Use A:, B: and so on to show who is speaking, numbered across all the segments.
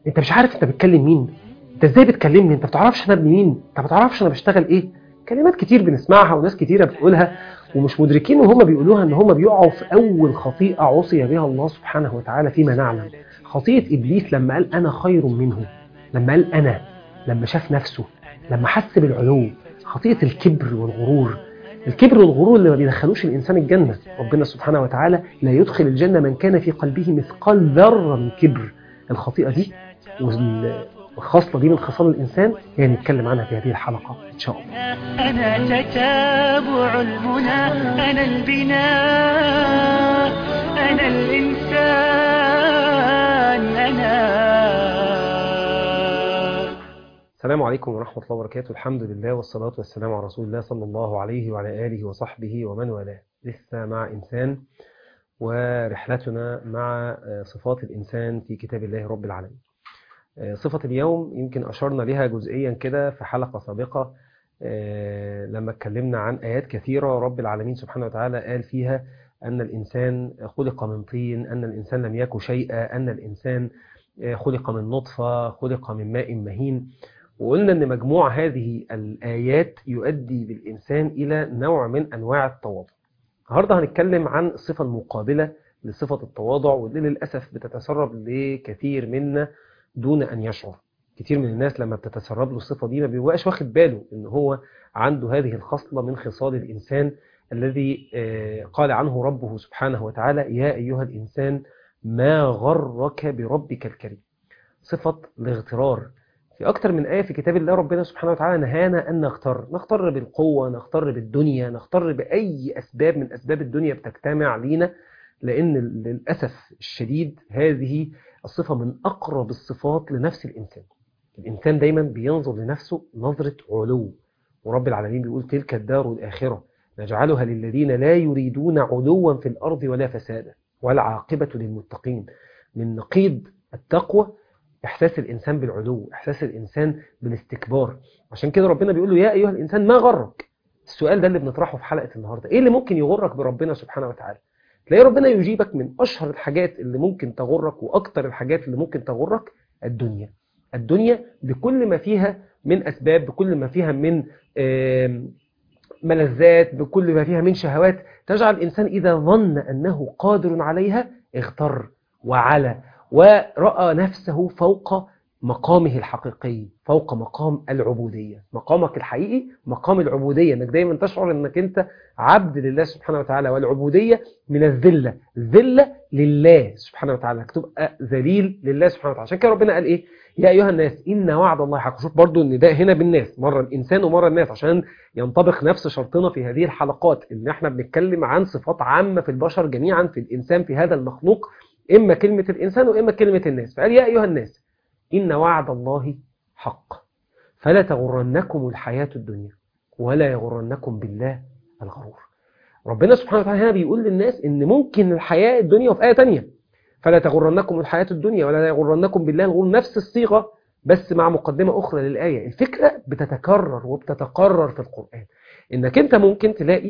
A: انت مش عارف انت بتكلم مين انت ازاي بتكلمني انت ما بتعرفش انا ابن مين انت ما بتعرفش انا بشتغل ايه كلمات كتير بنسمعها وناس كتيرة بتقولها ومش مدركين وهم بيقولوها ان هم بيقعوا في اول خطيئة عصي بها الله سبحانه وتعالى فيما نعلم خطيئة ابليس لما قال انا خير منه لما قال انا لما شاف نفسه لما حس بالعلو خطيئة الكبر والغرور الكبر والغرور اللي ما بيدخلوش الإنسان الجنة ربنا سبحانه وتعالى لا يدخل الجنة من كان في قلبه مثقال ذرة من كبر الخطيئة دي والخصلة دي من خصال الإنسان هي نتكلم عنها في هذه الحلقة إن شاء الله
B: أنا تتابع المنى أنا البناء أنا الإنسان أنا
A: السلام عليكم ورحمة الله وبركاته الحمد لله والصلاة والسلام على رسول الله صلى الله عليه وعلى آله وصحبه ومن والاه لسه مع إنسان ورحلتنا مع صفات الإنسان في كتاب الله رب العالمين صفة اليوم يمكن أشرنا لها جزئيا كده في حلقة سابقة لما اتكلمنا عن آيات كثيرة رب العالمين سبحانه وتعالى قال فيها أن الإنسان خلق من طين أن الإنسان لم يكن شيئا أن الإنسان خلق من نطفة خلق من ماء مهين وقلنا أن مجموع هذه الآيات يؤدي بالإنسان إلى نوع من أنواع التواضع النهاردة هنتكلم عن الصفة المقابلة لصفة التواضع واللي للأسف بتتسرب لكثير منا دون أن يشعر كتير من الناس لما بتتسرب له الصفة دي ما بيبقاش واخد باله ان هو عنده هذه الخصلة من خصال الإنسان الذي قال عنه ربه سبحانه وتعالى يا أيها الإنسان ما غرك بربك الكريم صفة الاغترار في أكتر من آية في كتاب الله ربنا سبحانه وتعالى نهانا أن نغتر نغتر بالقوة نغتر بالدنيا نغتر بأي أسباب من أسباب الدنيا بتجتمع لينا لأن للأسف الشديد هذه الصفة من أقرب الصفات لنفس الإنسان الإنسان دايما بينظر لنفسه نظرة علو ورب العالمين بيقول تلك الدار الآخرة نجعلها للذين لا يريدون علوا في الأرض ولا فسادا والعاقبة للمتقين من نقيض التقوى إحساس الإنسان بالعلو إحساس الإنسان بالاستكبار عشان كده ربنا بيقول له يا أيها الإنسان ما غرك السؤال ده اللي بنطرحه في حلقة النهاردة إيه اللي ممكن يغرك بربنا سبحانه وتعالى تلاقي ربنا يجيبك من أشهر الحاجات اللي ممكن تغرك وأكتر الحاجات اللي ممكن تغرك الدنيا الدنيا بكل ما فيها من أسباب بكل ما فيها من ملذات بكل ما فيها من شهوات تجعل الإنسان إذا ظن أنه قادر عليها اغتر وعلى ورأى نفسه فوق مقامه الحقيقي فوق مقام العبودية مقامك الحقيقي مقام العبودية انك دايما تشعر انك انت عبد لله سبحانه وتعالى والعبودية من الذلة الذلة لله سبحانه وتعالى انك تبقى ذليل لله سبحانه وتعالى عشان كده ربنا قال ايه يا ايها الناس ان وعد الله حق شوف برضو ان ده هنا بالناس مرة الانسان ومرة الناس عشان ينطبق نفس شرطنا في هذه الحلقات ان احنا بنتكلم عن صفات عامة في البشر جميعا في الانسان في هذا المخلوق اما كلمة الانسان واما كلمة الناس فقال يا ايها الناس إن وعد الله حق فلا تغرنكم الحياة الدنيا ولا يغرنكم بالله الغرور ربنا سبحانه وتعالى هنا بيقول للناس إن ممكن الحياة الدنيا وفي آية تانية فلا تغرنكم الحياة الدنيا ولا يغرنكم بالله الغرور نفس الصيغة بس مع مقدمة أخرى للآية الفكرة بتتكرر وبتتقرر في القرآن إنك أنت ممكن تلاقي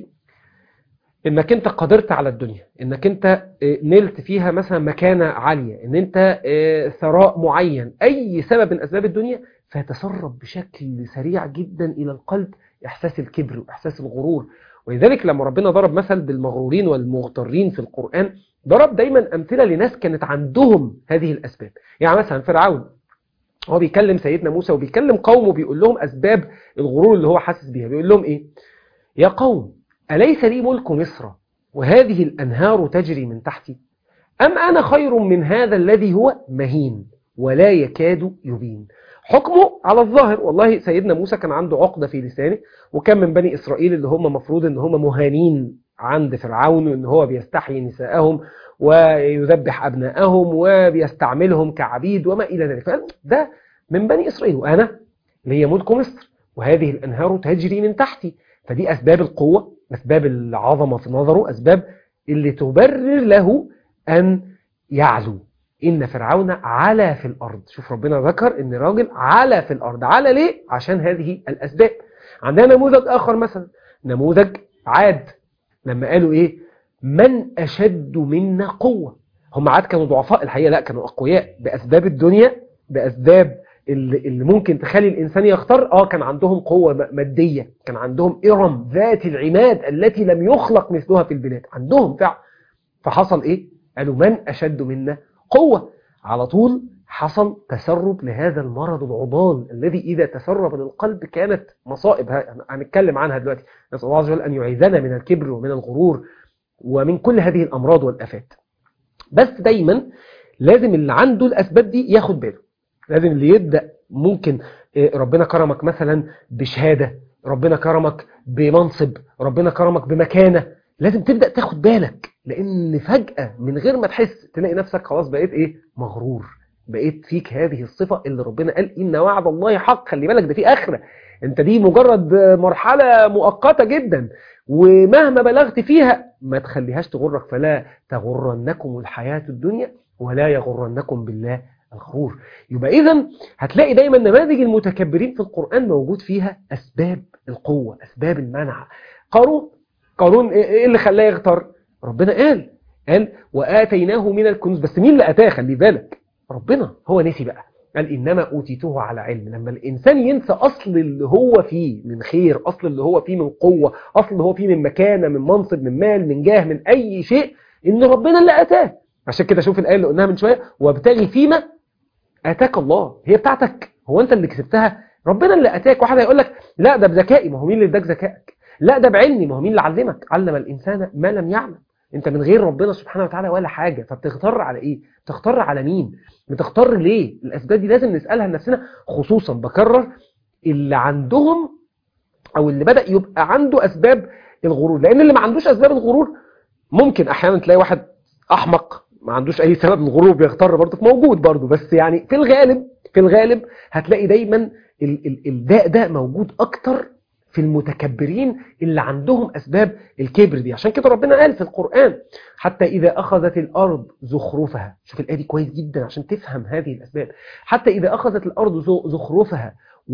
A: انك انت قدرت على الدنيا انك انت نلت فيها مثلا مكانة عالية ان انت ثراء معين اي سبب من اسباب الدنيا فيتسرب بشكل سريع جدا الى القلب احساس الكبر واحساس الغرور ولذلك لما ربنا ضرب مثل بالمغرورين والمغترين في القرآن ضرب دايما امثلة لناس كانت عندهم هذه الاسباب يعني مثلا فرعون هو بيكلم سيدنا موسى وبيكلم قومه بيقول لهم اسباب الغرور اللي هو حاسس بيها بيقول لهم ايه يا قوم أليس لي ملك مصر وهذه الأنهار تجري من تحتي أم أنا خير من هذا الذي هو مهين ولا يكاد يبين حكمه على الظاهر والله سيدنا موسى كان عنده عقدة في لسانه وكان من بني إسرائيل اللي هم مفروض ان هم مهانين عند فرعون وان هو بيستحيي نساءهم ويذبح أبناءهم وبيستعملهم كعبيد وما إلى ذلك ده من بني إسرائيل وأنا لي ملك مصر وهذه الأنهار تجري من تحتي فدي أسباب القوة أسباب العظمة في نظره أسباب اللي تبرر له أن يعلو إن فرعون علا في الأرض شوف ربنا ذكر إن راجل علا في الأرض علا ليه؟ عشان هذه الأسباب عندنا نموذج آخر مثلا نموذج عاد لما قالوا إيه من أشد منا قوة هم عاد كانوا ضعفاء الحقيقة لا كانوا أقوياء بأسباب الدنيا باسباب اللي, اللي ممكن تخلي الانسان يختار اه كان عندهم قوه م- ماديه كان عندهم ارم ذات العماد التي لم يخلق مثلها في البلاد عندهم فعلا فحصل ايه قالوا من اشد منا قوه على طول حصل تسرب لهذا المرض العضال الذي اذا تسرب للقلب كانت مصائب ه- هنتكلم عنها دلوقتي نسال الله عز وجل ان يعيذنا من الكبر ومن الغرور ومن كل هذه الامراض والافات بس دايما لازم اللي عنده الاسباب دي ياخد باله لازم اللي يبدا ممكن إيه، ربنا كرمك مثلا بشهاده ربنا كرمك بمنصب ربنا كرمك بمكانه لازم تبدا تاخد بالك لان فجاه من غير ما تحس تلاقي نفسك خلاص بقيت ايه مغرور بقيت فيك هذه الصفه اللي ربنا قال ان وعد الله حق خلي بالك ده في اخره انت دي مجرد مرحله مؤقته جدا ومهما بلغت فيها ما تخليهاش تغرك فلا تغرنكم الحياه الدنيا ولا يغرنكم بالله الغرور يبقى اذا هتلاقي دايما نماذج المتكبرين في القرآن موجود فيها أسباب القوة أسباب المنع قارون قارون إيه إيه اللي خلاه يغتر ربنا قال قال وآتيناه من الكنوز بس مين اللي أتاه خلي بالك ربنا هو نسي بقى قال إنما أوتيته على علم لما الإنسان ينسى أصل اللي هو فيه من خير أصل اللي هو فيه من قوة أصل اللي هو فيه من مكانة من منصب من مال من جاه من أي شيء إن ربنا اللي أتاه عشان كده شوف الآية اللي قلناها من شوية وابتغي فيما اتاك الله هي بتاعتك هو انت اللي كسبتها ربنا اللي اتاك واحد هيقول لك لا ده بذكائي ما هو مين اللي اداك ذكائك لا ده بعلمي ما هو مين اللي علمك علم الانسان ما لم يعلم انت من غير ربنا سبحانه وتعالى ولا حاجه فبتغتر على ايه بتغتر على مين بتغتر ليه الاسباب دي لازم نسالها لنفسنا خصوصا بكرر اللي عندهم او اللي بدا يبقى عنده اسباب الغرور لان اللي ما عندوش اسباب الغرور ممكن احيانا تلاقي واحد احمق ما عندوش اي سبب للغرور بيغتر برضه موجود برضه بس يعني في الغالب في الغالب هتلاقي دايما ال- ال- الداء ده موجود اكتر في المتكبرين اللي عندهم اسباب الكبر دي عشان كده ربنا قال في القرآن حتى اذا اخذت الارض زخرفها شوف الايه دي كويس جدا عشان تفهم هذه الاسباب حتى اذا اخذت الارض ز- زخرفها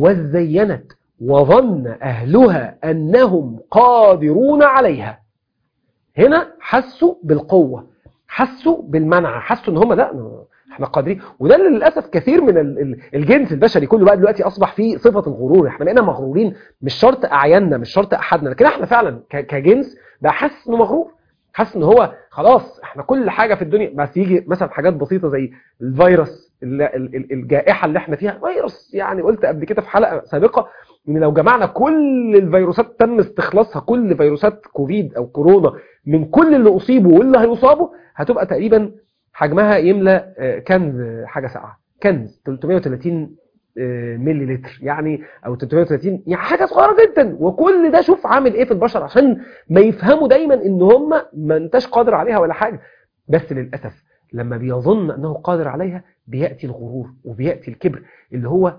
A: وزينت وظن اهلها انهم قادرون عليها هنا حسوا بالقوه حسوا بالمنع حسوا ان هم لا احنا قادرين وده اللي للاسف كثير من ال- ال- الجنس البشري كله بقى دلوقتي اصبح فيه صفه الغرور احنا بقينا مغرورين مش شرط اعياننا مش شرط احدنا لكن احنا فعلا ك- كجنس بقى حاسس انه مغرور حاسس ان هو خلاص احنا كل حاجه في الدنيا بس يجي مثلا حاجات بسيطه زي الفيروس ال- ال- ال- الجائحه اللي احنا فيها فيروس يعني قلت قبل كده في حلقه سابقه ان لو جمعنا كل الفيروسات تم استخلاصها كل فيروسات كوفيد او كورونا من كل اللي اصيبوا واللي هيصابوا هتبقى تقريبا حجمها يملى آه، كنز آه، حاجه ساقعه كنز 330 آه، ملي لتر يعني او 330 يعني حاجه صغيره جدا وكل ده شوف عامل ايه في البشر عشان ما يفهموا دايما ان هم ما انتش قادر عليها ولا حاجه بس للاسف لما بيظن انه قادر عليها بياتي الغرور وبياتي الكبر اللي هو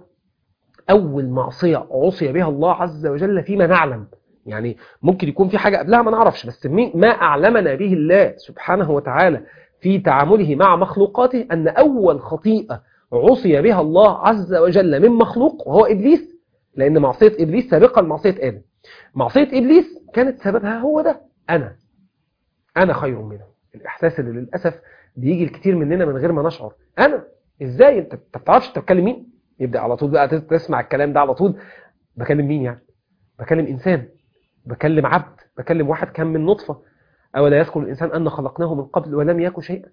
A: اول معصيه عصي بها الله عز وجل فيما نعلم يعني ممكن يكون في حاجه قبلها ما نعرفش بس مين- ما اعلمنا به الله سبحانه وتعالى في تعامله مع مخلوقاته ان اول خطيئه عصي بها الله عز وجل من مخلوق وهو ابليس لان معصيه ابليس سابقه لمعصيه ادم معصيه ابليس كانت سببها هو ده انا انا خير منه الاحساس اللي للاسف بيجي الكتير مننا من غير ما نشعر انا ازاي انت انت ما بتعرفش انت بتكلم مين يبدا على طول بقى تسمع الكلام ده على طول بكلم مين يعني بكلم انسان بكلم عبد بكلم واحد كان من نطفه اولا يذكر الانسان ان خلقناه من قبل ولم يكن شيئا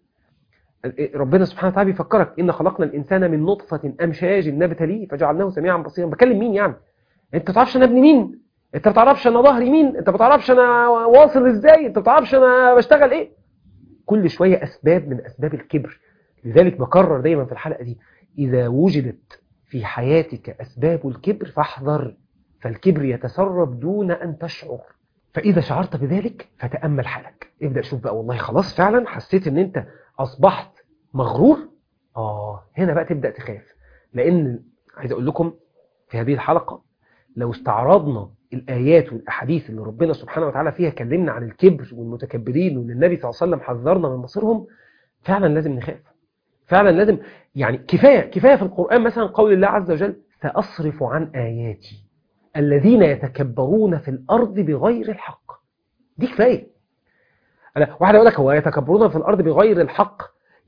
A: ربنا سبحانه وتعالى بيفكرك ان خلقنا الانسان من نطفه امشاج نبتليه فجعلناه سميعا بصيرا بكلم مين يعني انت ما تعرفش انا ابن مين انت ما تعرفش انا ظهري مين انت ما تعرفش انا واصل ازاي انت ما تعرفش انا بشتغل ايه كل شويه اسباب من اسباب الكبر لذلك بكرر دايما في الحلقه دي اذا وجدت في حياتك اسباب الكبر فاحذر فالكبر يتسرب دون ان تشعر فاذا شعرت بذلك فتامل حالك ابدا شوف بقى والله خلاص فعلا حسيت ان انت اصبحت مغرور اه هنا بقى تبدا تخاف لان عايز اقول لكم في هذه الحلقه لو استعرضنا الايات والاحاديث اللي ربنا سبحانه وتعالى فيها كلمنا عن الكبر والمتكبرين وان النبي صلى الله عليه وسلم حذرنا من مصيرهم فعلا لازم نخاف فعلا لازم يعني كفايه كفايه في القران مثلا قول الله عز وجل ساصرف عن اياتي الذين يتكبرون في الارض بغير الحق دي كفايه أنا واحد يقول لك هو يتكبرون في الارض بغير الحق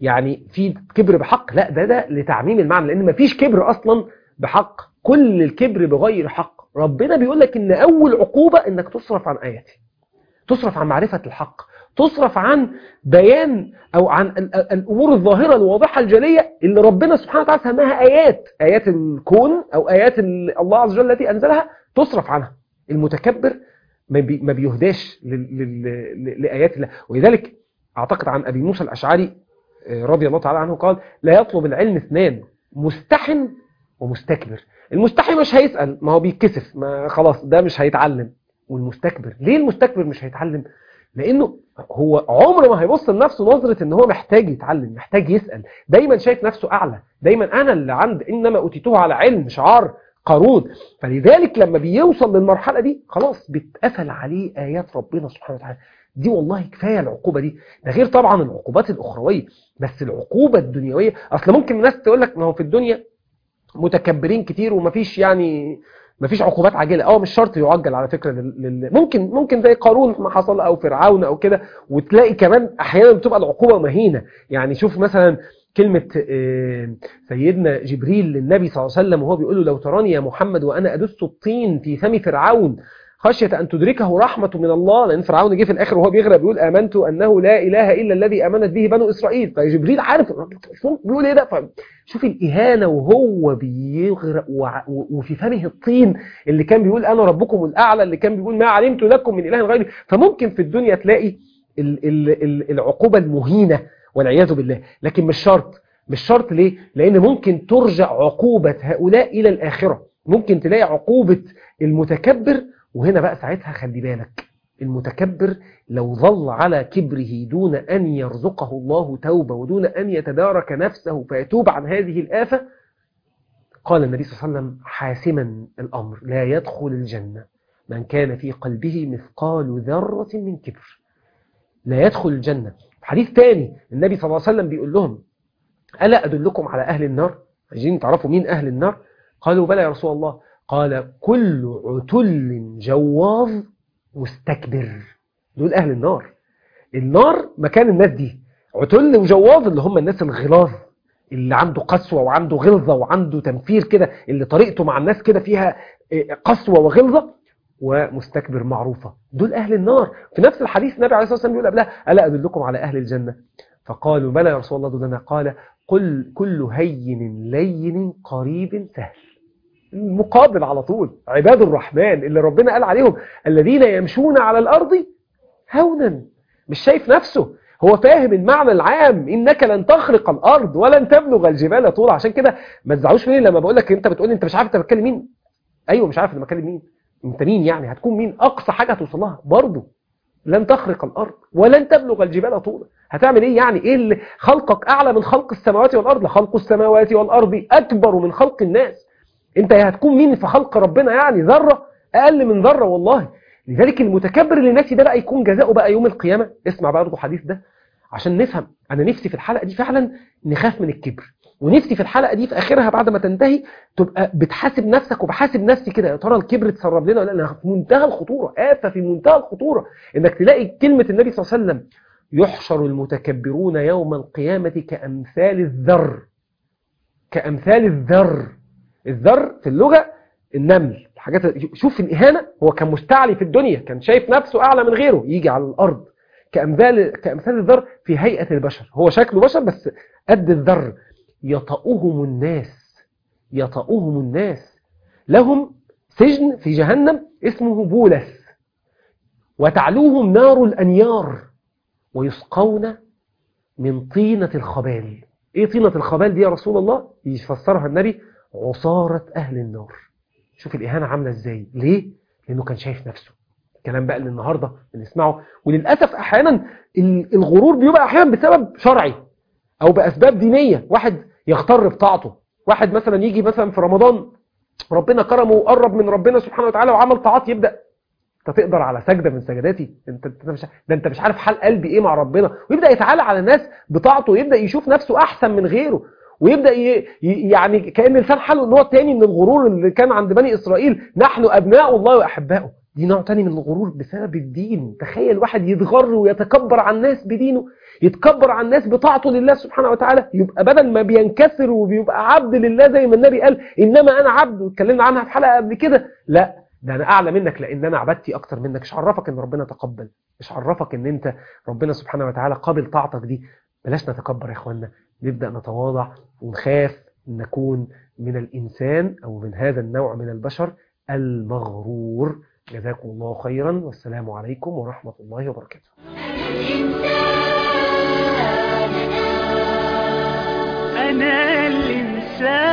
A: يعني في كبر بحق لا ده ده لتعميم المعنى لان مفيش كبر اصلا بحق كل الكبر بغير حق ربنا بيقول لك ان اول عقوبة انك تصرف عن اياتي تصرف عن معرفة الحق تصرف عن بيان او عن ال- ال- الامور الظاهرة الواضحة الجلية اللي ربنا سبحانه وتعالى سماها ايات ايات الكون او ايات ال- الله عز وجل التي انزلها تصرف عنها المتكبر ما بي- ما بيهداش لل- لل- ل- لآيات الله ولذلك أعتقد عن أبي موسى الأشعري آه، رضي الله تعالى عنه قال لا يطلب العلم اثنان مستحن ومستكبر المستحي مش هيسأل ما هو بيتكسف ما خلاص ده مش هيتعلم والمستكبر ليه المستكبر مش هيتعلم لانه هو عمره ما هيبص لنفسه نظرة ان هو محتاج يتعلم محتاج يسأل دايما شايف نفسه اعلى دايما انا اللي عند انما اوتيته على علم شعار قارون فلذلك لما بيوصل للمرحلة دي خلاص بتقفل عليه آيات ربنا سبحانه وتعالى دي والله كفاية العقوبة دي ده غير طبعا العقوبات الأخروية بس العقوبة الدنيوية أصل ممكن الناس تقول لك ما هو في الدنيا متكبرين كتير ومفيش يعني مفيش عقوبات عاجله اه مش شرط يعجل على فكره لل... لل... ممكن ممكن زي قارون ما حصل او فرعون او كده وتلاقي كمان احيانا بتبقى العقوبه مهينه يعني شوف مثلا كلمة آه، سيدنا جبريل للنبي صلى الله عليه وسلم وهو بيقول له لو تراني يا محمد وأنا أدس الطين في فم فرعون خشية أن تدركه رحمة من الله لأن فرعون جه في الآخر وهو بيغرق بيقول آمنت أنه لا إله إلا الذي آمنت به بنو إسرائيل فجبريل عارف الراجل شو بيقول إيه ده شوف الإهانة وهو بيغرق وع- و- وفي فمه الطين اللي كان بيقول أنا ربكم الأعلى اللي كان بيقول ما علمت لكم من إله غيري فممكن في الدنيا تلاقي ال- ال- ال- العقوبة المهينة والعياذ بالله لكن مش شرط مش شرط ليه لأن ممكن ترجع عقوبة هؤلاء إلى الآخرة ممكن تلاقي عقوبة المتكبر وهنا بقى ساعتها خلي بالك المتكبر لو ظل على كبره دون أن يرزقه الله توبة ودون أن يتدارك نفسه فيتوب عن هذه الآفة قال النبي صلى الله عليه وسلم حاسما الأمر لا يدخل الجنة من كان في قلبه مثقال ذرة من كبر لا يدخل الجنة حديث تاني النبي صلى الله عليه وسلم بيقول لهم ألا أدلكم على أهل النار عايزين تعرفوا مين أهل النار قالوا بلى يا رسول الله قال كل عتل جواظ مستكبر دول أهل النار النار مكان الناس دي عتل وجواظ اللي هم الناس الغلاظ اللي عنده قسوة وعنده غلظة وعنده تنفير كده اللي طريقته مع الناس كده فيها إيه، قسوة وغلظة ومستكبر معروفة دول أهل النار في نفس الحديث النبي عليه الصلاة والسلام بيقول قبلها ألا أدلكم على أهل الجنة فقالوا بلى يا رسول الله دولنا قال قل كل هين لين قريب سهل المقابل على طول عباد الرحمن اللي ربنا قال عليهم الذين يمشون على الأرض هونا مش شايف نفسه هو فاهم المعنى العام انك لن تخرق الارض ولن تبلغ الجبال طول عشان كده ما تزعلوش مني لما بقول لك انت بتقول لي انت مش عارف انت بتكلم مين ايوه مش عارف انا بتكلم مين انت مين يعني هتكون مين اقصى حاجه هتوصل لها برضه لن تخرق الارض ولن تبلغ الجبال طولا هتعمل ايه يعني ايه اللي خلقك اعلى من خلق السماوات والارض خلق السماوات والارض اكبر من خلق الناس انت هتكون مين في خلق ربنا يعني ذره اقل من ذره والله لذلك المتكبر اللي ناسي ده بقى يكون جزاؤه بقى يوم القيامه اسمع برضه حديث ده عشان نفهم انا نفسي في الحلقه دي فعلا نخاف من الكبر ونفسي في الحلقه دي في اخرها بعد ما تنتهي تبقى بتحاسب نفسك وبحاسب نفسي كده يا ترى الكبر اتسرب لنا ولا لا في منتهى الخطوره آفة في منتهى الخطوره انك تلاقي كلمه النبي صلى الله عليه وسلم يحشر المتكبرون يوم القيامه كامثال الذر كامثال الذر الذر في اللغه النمل الحاجات شوف الاهانه هو كان مستعلي في الدنيا كان شايف نفسه اعلى من غيره يجي على الارض كامثال كامثال الذر في هيئه البشر هو شكله بشر بس قد الذر يطأهم الناس يطأهم الناس لهم سجن في جهنم اسمه بولس وتعلوهم نار الأنيار ويسقون من طينة الخبال ايه طينة الخبال دي يا رسول الله يفسرها النبي عصارة أهل النار شوف الإهانة عاملة ازاي ليه؟ لأنه كان شايف نفسه الكلام بقى اللي النهاردة بنسمعه وللأسف أحيانا ال- الغرور بيبقى أحيانا بسبب شرعي أو بأسباب دينية واحد يغتر بطاعته واحد مثلا يجي مثلا في رمضان ربنا كرمه وقرب من ربنا سبحانه وتعالى وعمل طاعات يبدأ انت تقدر على سجدة من سجداتي انت انت مش ده انت مش عارف حال قلبي ايه مع ربنا ويبدأ يتعالى على الناس بطاعته ويبدأ يشوف نفسه احسن من غيره ويبدأ ي... ي- يعني كأن لسان حاله النوع الثاني من الغرور اللي كان عند بني إسرائيل نحن أبناء الله وأحباؤه دي نوع تاني من الغرور بسبب الدين تخيل واحد يتغر ويتكبر على الناس بدينه يتكبر على الناس بطاعته لله سبحانه وتعالى يبقى بدل ما بينكسر وبيبقى عبد لله زي ما النبي قال إنما أنا عبد واتكلمنا عنها في حلقة قبل كده لا ده أنا أعلى منك لأن أنا عبدتي أكتر منك مش عرفك إن ربنا تقبل مش عرفك إن أنت ربنا سبحانه وتعالى قابل طاعتك دي بلاش نتكبر يا إخوانا نبدأ نتواضع ونخاف نكون من الإنسان أو من هذا النوع من البشر المغرور جزاكم الله خيرا والسلام عليكم ورحمة الله وبركاته
B: أنا الإنسان